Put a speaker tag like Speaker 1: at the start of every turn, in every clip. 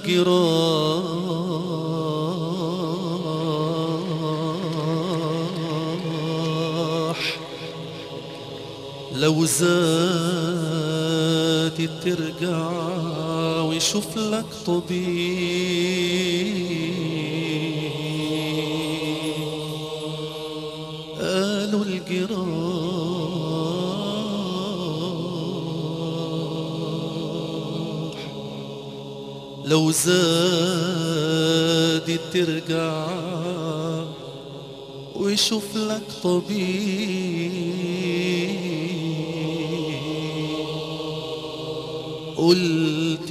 Speaker 1: الجراح لو زادت ترجع ويشوف لك طبيب قالوا الجراح لو زادت ترجع ويشوف لك طبيب قلت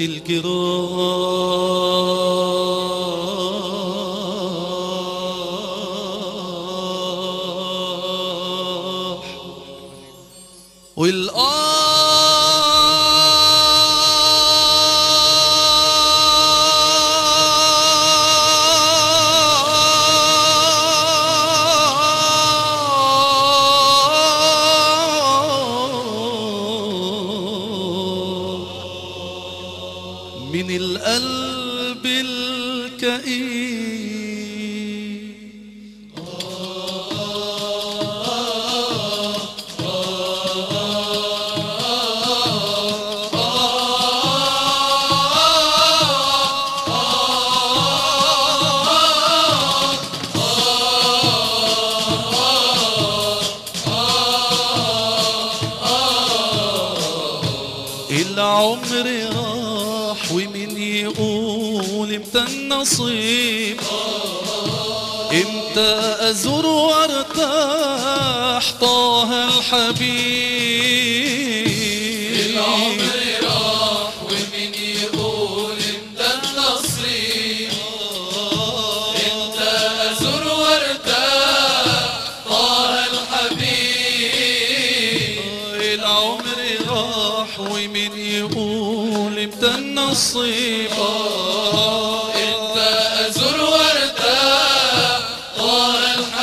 Speaker 1: الجراح والآه من القلب الكئيب العمر راح ومن يقول امتى النصيب امتى ازور وارتاح طه الحبيب
Speaker 2: العمر راح ومن يقول امتى النصيب امتى ازور وارتاح طه الحبيب
Speaker 1: العمر راح ومن يقول امتى النصيب
Speaker 2: امتى ازور وارتاح طه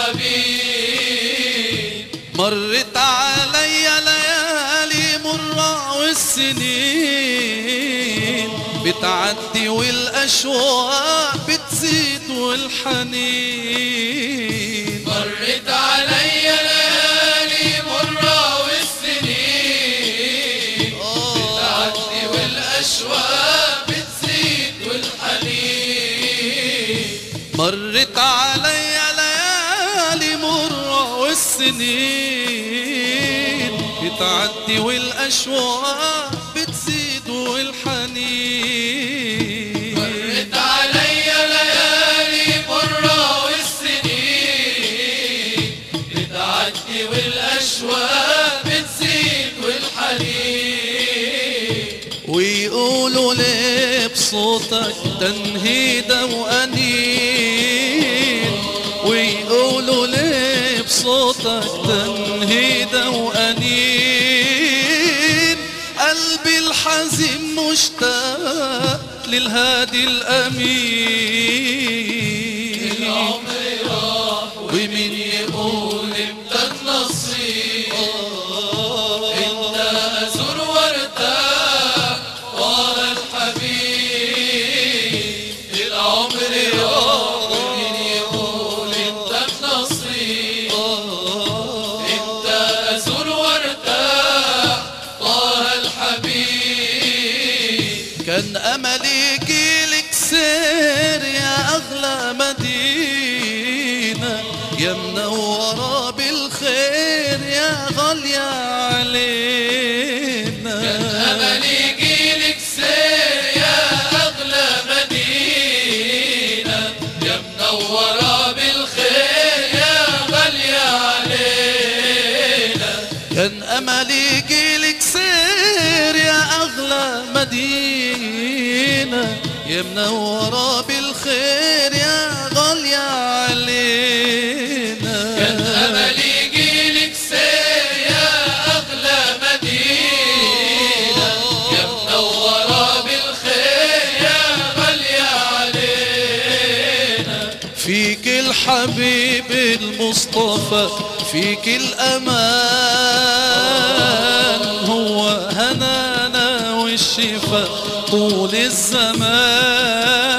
Speaker 2: الحبيب
Speaker 1: مرت علي ليالي مرة والسنين بتعدي والأشواق بتزيد والحنين
Speaker 2: مرت علي ليالي مرة والسنين بتعدي والأشواق بتزيد والحنين
Speaker 1: مرت علي ليالي مرة والسنين بتعدي والأشواق بتزيد والحنين
Speaker 2: مرت علي ليالي مرة والسنين بتعدي والأشواق بتزيد والحنين
Speaker 1: ويقولوا ليه بصوتك تنهيدة وأنين ويقولوا ليه بصوتك تنهيدة وأنين قلبي الحزين مشتاق للهادي الأمين
Speaker 2: العمر راح ومن يقول امتى النصيب امتى ازور وارتاح طال الحبيب العمر راح ومن يقول امتى النصيب امتى ازور وارتاح طه الحبيب
Speaker 1: كان املي جيلك سير يا اغلى مدينه يا منوره بالخير يا غاليه علينا
Speaker 2: أملي جيلك سير يا أغلى مدينة يا منورة بالخير يا غالية علينا
Speaker 1: كان املي جيلك سير يا اغلى مدينه يا منوره بالخير يا غاليه علينا
Speaker 2: كان أملي جيلك سير يا أغلى مدينة يا منورة بالخير يا غالية علينا
Speaker 1: فيك الحبيب المصطفى فيك الأمان هو هنانا والشفاء طول الزمان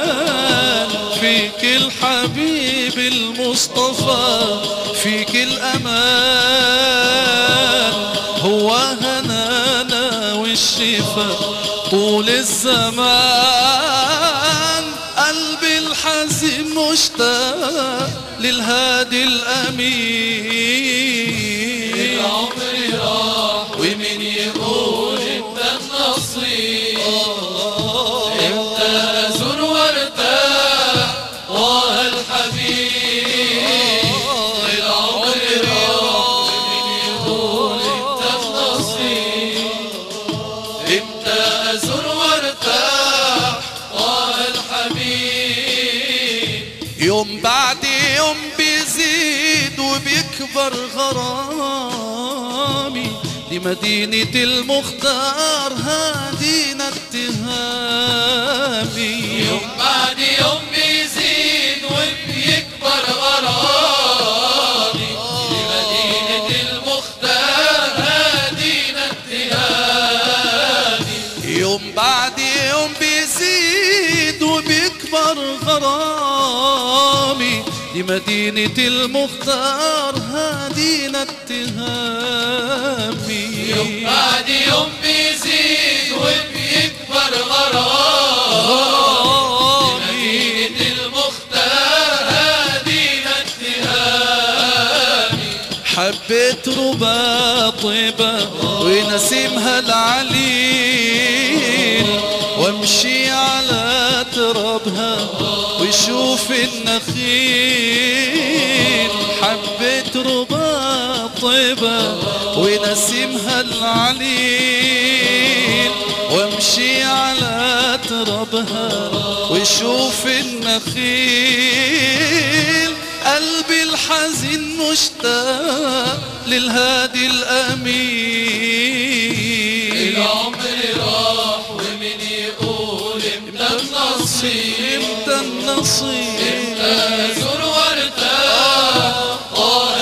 Speaker 1: مصطفى فيك الأمان هو هنانا والشفاء طول الزمان قلبي الحزين مشتاق للهادي الأمين
Speaker 2: العمر راح ومن يقول انت النصيب انت ازور وارتاح طه الحبيب العمر راح ومن يقول انت النصيب انت ازور وارتاح طه الحبيب
Speaker 1: يوم بعد يوم بيزيد وبيكبر غرامي لمدينة المختار هادينا اتهامي
Speaker 2: يوم بعد يوم بيزيد وبيكبر غرامي لمدينة المختار هادينا اتهامي
Speaker 1: يوم بعد يوم بيزيد وبيكبر غرامي لمدينة المختار هادينا اتهامي
Speaker 2: يوم بعد يوم بيزيد وبيكبر غرامي
Speaker 1: غرامي
Speaker 2: مدينة المختار هادينا اتهامي
Speaker 1: حبيت ربا طيبة ونسيمها العليل وامشي على ترابها وشوف النخيل حبيت ربا طيبة ونسيمها العليل وامشي على ترابها وشوف النخيل قلبي الحزين مشتاق للهادي الأمين
Speaker 2: العمر راح ومن يقول امتى النصيب
Speaker 1: امتى النصيب
Speaker 2: ازور وارتاح طه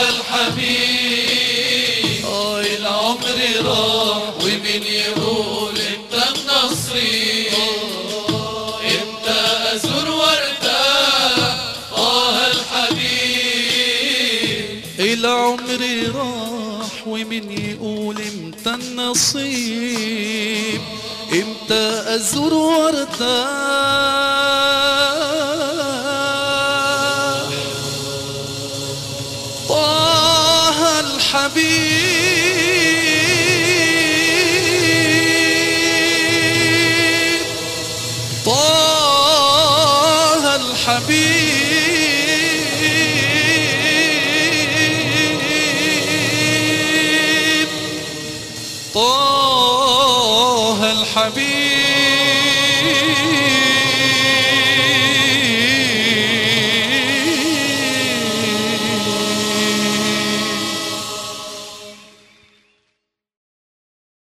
Speaker 2: الحبيب
Speaker 1: آه
Speaker 2: العمر راح ومن يقول امتى النصيب امتى ازور وارتاح طه الحبيب
Speaker 1: العمر راح ومن يقول امتى النصيب امتى ازور وارتاح طه الحبيب طه الحبيب طه الحبيب